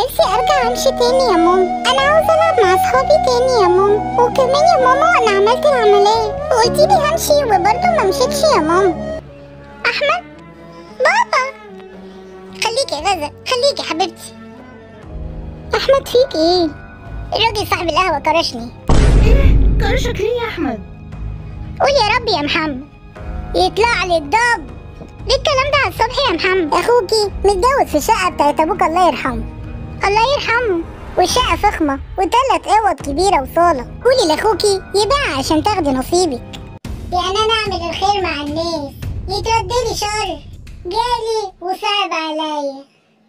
نفسي ارجع امشي تاني يا ماما انا عاوزه العب مع اصحابي تاني يا ماما وكمان يا ماما انا عملت العمليه وقلتي لي همشي وبرضه ما مشيتش يا ماما احمد بابا خليكي يا غزه خليكي يا حبيبتي احمد فيك ايه الراجل صاحب القهوه كرشني كرشك ليه يا احمد قول يا رب يا محمد يطلع لي الضب ليه الكلام ده على الصبح يا محمد اخوكي متجوز في الشقه بتاعت ابوك الله يرحمه الله يرحمه والشقه فخمه وتلات اوض كبيره وصاله قولي لاخوكي يبيع عشان تاخدي نصيبك يعني انا اعمل الخير مع الناس يتردلي شر جالي وصعب عليا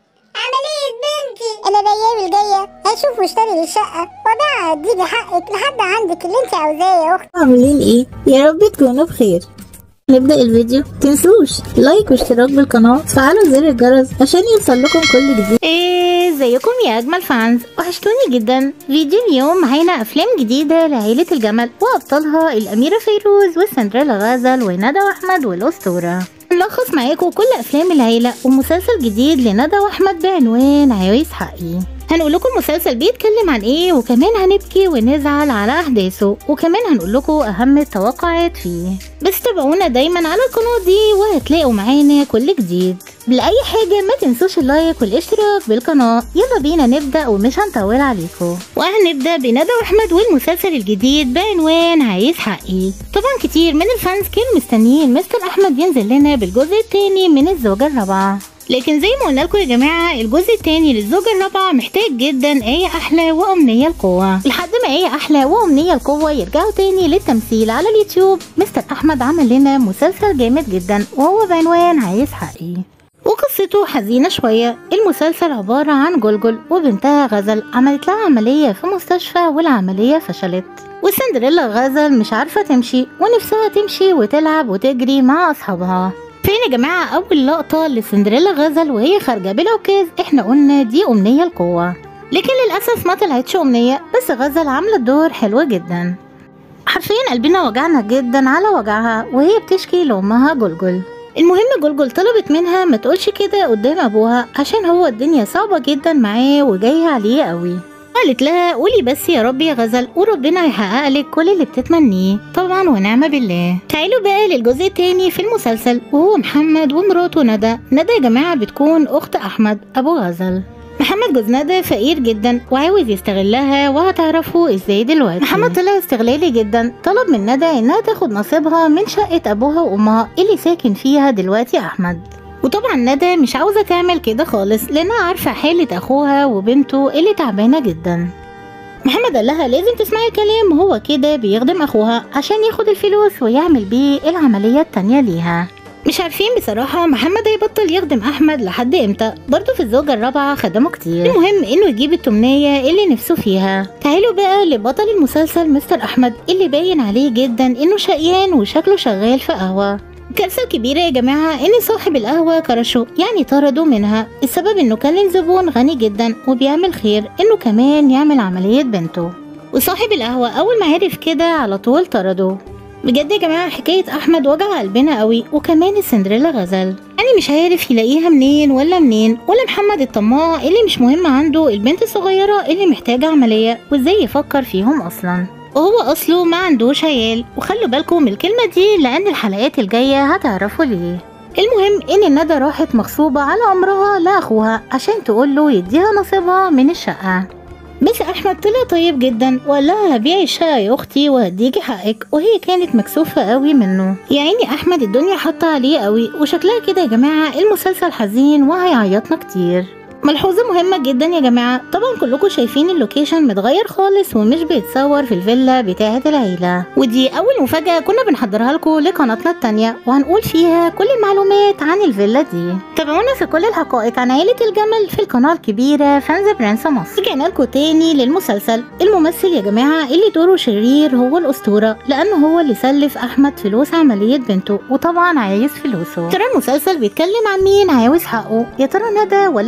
عملية بنتي أنا الأيام الجاية هشوف واشتري لي شقة وأبيعها أديكي حقك لحد عندك اللي أنت عاوزاه يا أختي عاملين ايه يا رب تكونوا بخير نبدأ الفيديو تنسوش لايك واشتراك بالقناة وتفعلوا زر الجرس عشان يوصل لكم كل جديد ايه ازيكم يا اجمل فانز وحشتوني جدا فيديو اليوم معانا افلام جديدة لعيلة الجمل وابطالها الاميرة فيروز وسندريلا غزل وندى واحمد والاسطورة نلخص معاكم كل افلام العيلة ومسلسل جديد لندى واحمد بعنوان عايز حقي هنقول لكم المسلسل بيتكلم عن ايه وكمان هنبكي ونزعل على احداثه وكمان هنقول لكم اهم التوقعات فيه بس تابعونا دايما على القناه دي وهتلاقوا معانا كل جديد لاي حاجه ما تنسوش اللايك والاشتراك بالقناه يلا بينا نبدا ومش هنطول عليكم وهنبدا بندى واحمد والمسلسل الجديد بعنوان عايز حقي طبعا كتير من الفانز كانوا مستنيين مستر احمد ينزل لنا بالجزء الثاني من الزوجه الرابعه لكن زي ما قلنا لكم يا جماعه الجزء الثاني للزوجه الرابعه محتاج جدا ايه احلى وامنيه القوه لحد ما ايه احلى وامنيه القوه يرجعوا تاني للتمثيل على اليوتيوب مستر احمد عمل لنا مسلسل جامد جدا وهو بعنوان عايز حقي وقصته حزينة شوية المسلسل عبارة عن جلجل وبنتها غزل عملت لها عملية في مستشفى والعملية فشلت وسندريلا غزل مش عارفة تمشي ونفسها تمشي وتلعب وتجري مع أصحابها فين يا جماعة أول لقطة لسندريلا غزل وهي خارجة بالعكاز احنا قلنا دي أمنية القوة لكن للأسف ما طلعتش أمنية بس غزل عاملة دور حلو جدا حرفيا قلبنا وجعنا جدا على وجعها وهي بتشكي لأمها جلجل المهم جلجل طلبت منها ما تقولش كده قدام أبوها عشان هو الدنيا صعبة جدا معاه وجاية عليه قوي قالت لها قولي بس يا رب يا غزل وربنا يحقق لك كل اللي بتتمنيه طبعا ونعم بالله تعالوا بقى للجزء التاني في المسلسل وهو محمد ومراته ندى ندى يا جماعة بتكون أخت أحمد أبو غزل محمد جوز ندى فقير جدا وعاوز يستغلها وهتعرفوا ازاي دلوقتي محمد طلع استغلالي جدا طلب من ندى انها تاخد نصيبها من شقة ابوها وامها اللي ساكن فيها دلوقتي احمد وطبعا ندى مش عاوزة تعمل كده خالص لأنها عارفة حالة أخوها وبنته اللي تعبانة جدا محمد قال لها لازم تسمعي كلام وهو كده بيخدم أخوها عشان ياخد الفلوس ويعمل بيه العملية التانية ليها مش عارفين بصراحة محمد هيبطل يخدم أحمد لحد إمتى برضه في الزوجة الرابعة خدمه كتير المهم إنه يجيب التمنية اللي نفسه فيها تعالوا بقى لبطل المسلسل مستر أحمد اللي باين عليه جدا إنه شقيان وشكله شغال في قهوة الكارثة الكبيرة يا جماعة إن صاحب القهوة كرشه يعني طردوا منها السبب إنه كان زبون غني جدا وبيعمل خير إنه كمان يعمل عملية بنته وصاحب القهوة أول ما عرف كده على طول طرده بجد يا جماعة حكاية أحمد وجع قلبنا قوي وكمان السندريلا غزل يعني مش عارف يلاقيها منين ولا منين ولا محمد الطماع اللي مش مهم عنده البنت الصغيرة اللي محتاجة عملية وازاي يفكر فيهم أصلا وهو أصله ما عندوش عيال وخلوا بالكم من الكلمة دي لأن الحلقات الجاية هتعرفوا ليه المهم ان ندى راحت مغصوبة على امرها لاخوها عشان تقوله يديها نصيبها من الشقة بس احمد طلع طيب جدا وقال لها هبيعي الشقه يا اختي وهديكي حقك وهي كانت مكسوفه قوي منه يا عيني احمد الدنيا حاطه عليه قوي وشكلها كده يا جماعه المسلسل حزين وهيعيطنا كتير ملحوظة مهمة جدا يا جماعة طبعا كلكم شايفين اللوكيشن متغير خالص ومش بيتصور في الفيلا بتاعة العيلة ودي أول مفاجأة كنا بنحضرها لكم لقناتنا التانية وهنقول فيها كل المعلومات عن الفيلا دي تابعونا في كل الحقائق عن عيلة الجمل في القناة الكبيرة فانز برنس مصر رجعنا لكم تاني للمسلسل الممثل يا جماعة اللي دوره شرير هو الأسطورة لأنه هو اللي سلف أحمد فلوس عملية بنته وطبعا عايز فلوسه ترى المسلسل بيتكلم عن مين عاوز حقه يا ترى ندى ولا الأسطورة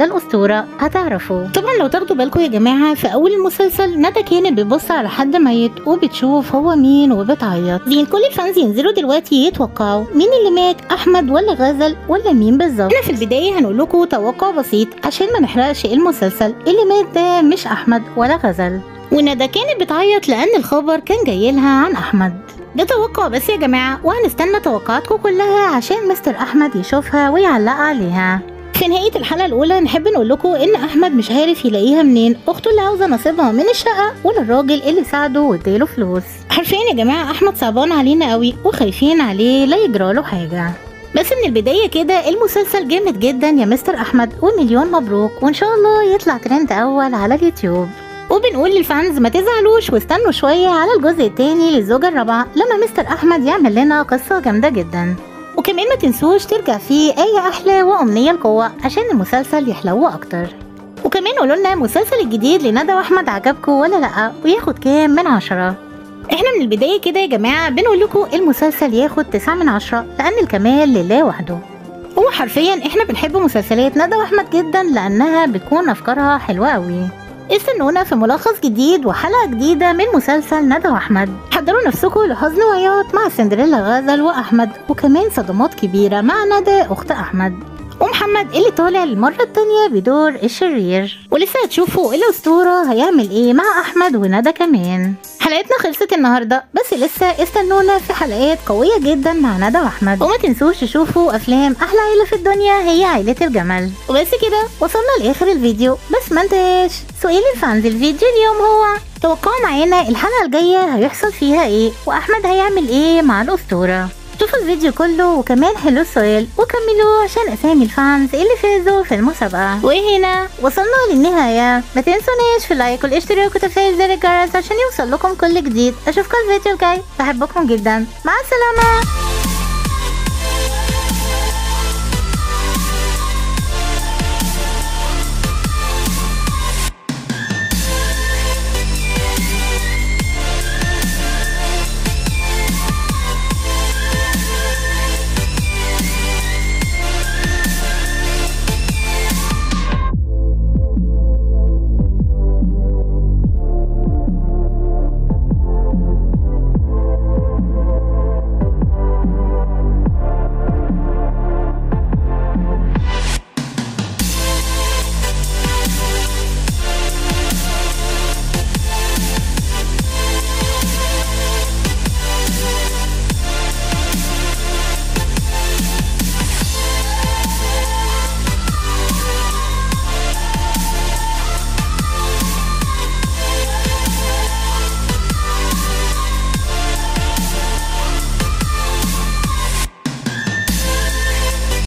الاسطوره هتعرفوا طبعا لو تاخدوا بالكم يا جماعه في اول المسلسل ندى كانت بتبص على حد ميت وبتشوف هو مين وبتعيط بين كل الفانز ينزلوا دلوقتي يتوقعوا مين اللي مات احمد ولا غزل ولا مين بالظبط احنا في البدايه هنقول لكم توقع بسيط عشان ما نحرقش المسلسل اللي مات ده مش احمد ولا غزل وندى كانت بتعيط لان الخبر كان جاي لها عن احمد ده توقع بس يا جماعه وهنستنى توقعاتكم كلها عشان مستر احمد يشوفها ويعلق عليها في نهاية الحلقة الأولى نحب نقول لكم إن أحمد مش عارف يلاقيها منين أخته اللي عاوزة نصيبها من الشقة ولا الراجل اللي ساعده واداله فلوس حرفيا يا جماعة أحمد صعبان علينا قوي وخايفين عليه لا يجراله حاجة بس من البداية كده المسلسل جامد جدا يا مستر أحمد ومليون مبروك وإن شاء الله يطلع ترند أول على اليوتيوب وبنقول للفانز ما تزعلوش واستنوا شوية على الجزء التاني للزوجة الرابعة لما مستر أحمد يعمل لنا قصة جامدة جدا وكمان ما تنسوش ترجع فيه أي أحلى وأمنية القوة عشان المسلسل يحلو أكتر وكمان قولوا لنا المسلسل الجديد لندى وأحمد عجبكم ولا لأ وياخد كام من عشرة احنا من البداية كده يا جماعة بنقول لكم المسلسل ياخد تسعة من عشرة لأن الكمال لله وحده هو حرفيا احنا بنحب مسلسلات ندى واحمد جدا لانها بتكون افكارها حلوه قوي استنونا في ملخص جديد وحلقه جديده من مسلسل ندى واحمد حضروا نفسكم لحزن وعياط مع سندريلا غزل واحمد وكمان صدمات كبيره مع ندى اخت احمد ومحمد اللي طالع للمرة التانية بدور الشرير ولسه هتشوفوا الأسطورة هيعمل ايه مع أحمد وندى كمان حلقتنا خلصت النهاردة بس لسه استنونا في حلقات قوية جدا مع ندى وأحمد وما تنسوش تشوفوا أفلام أحلى عيلة في الدنيا هي عيلة الجمل وبس كده وصلنا لآخر الفيديو بس ما انتش سؤال الفانز الفيديو اليوم هو توقعوا معانا الحلقة الجاية هيحصل فيها ايه وأحمد هيعمل ايه مع الأسطورة شوفوا الفيديو كله وكمان حلوا السؤال وكملوا عشان اسامي الفانز اللي فازوا في المسابقة وهنا وصلنا للنهاية ما تنسوناش في اللايك والاشتراك وتفعيل زر الجرس عشان يوصل لكم كل جديد اشوفكم الفيديو الجاي بحبكم جدا مع السلامة